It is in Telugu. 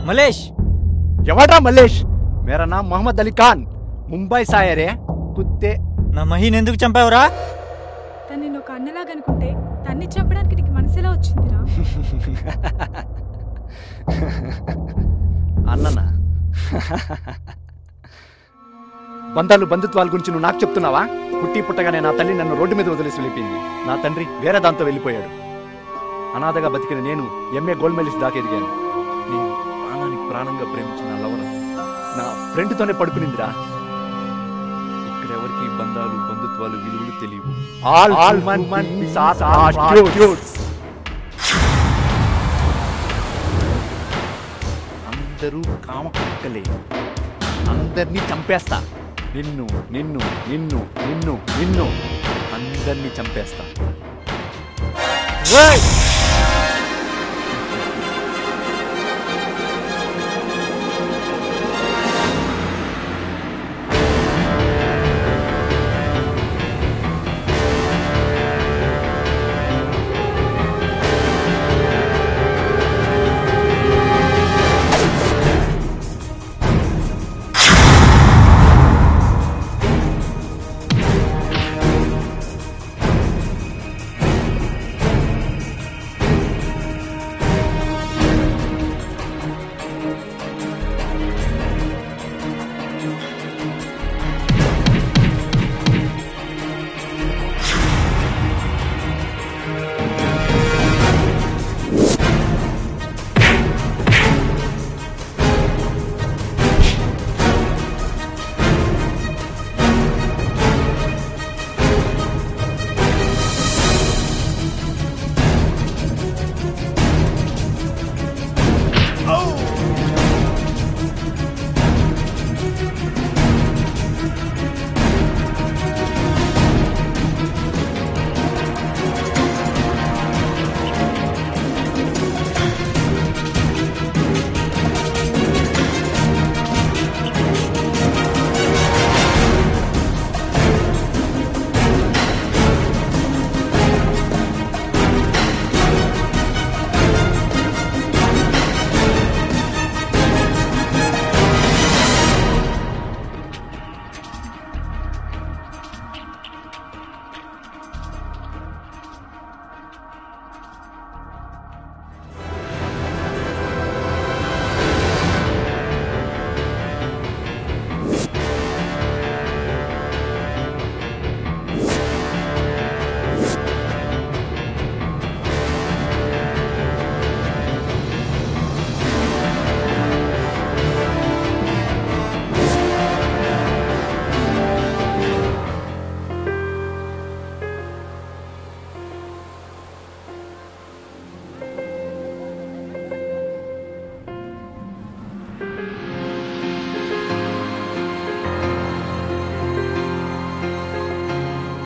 మలేష్ ఎవడా మల్లేష్ మేరా నామ్ మొహమ్మద్ అలీ ఖాన్ ముంబై సాయరే కుత్తే నా మహిన్ ఎందుకు చంపావురా తను నేను ఒక అన్నలాగా అనుకుంటే తన్ని చంపడానికి నీకు మనసులా వచ్చిందిరా అన్ననా బంధాలు బంధుత్వాల గురించి నువ్వు నాకు చెప్తున్నావా పుట్టి పుట్టగానే నా తల్లి నన్ను రోడ్డు మీద వదిలేసి వెళ్ళిపోయింది నా తండ్రి వేరే దాంతో వెళ్ళిపోయాడు అనాథగా బతికిన నేను ఎంఏ గోల్డ్ మెడలిస్ట్ దాకా ఎదిగాను నేను ప్రాణానికి ప్రాణంగా ప్రేమించిన నా లవర్ నా ఫ్రెండ్తోనే పడుకునిందిరా ఇక్కడ ఎవరికి బంధాలు బంధుత్వాలు విలువలు తెలియవు ఆల్ ఆల్ మన్ అందరూ కామకుక్కలే అందరినీ చంపేస్తా నిన్ను నిన్ను నిన్ను నిన్ను నిన్ను అందరినీ చంపేస్తా ఏయ్!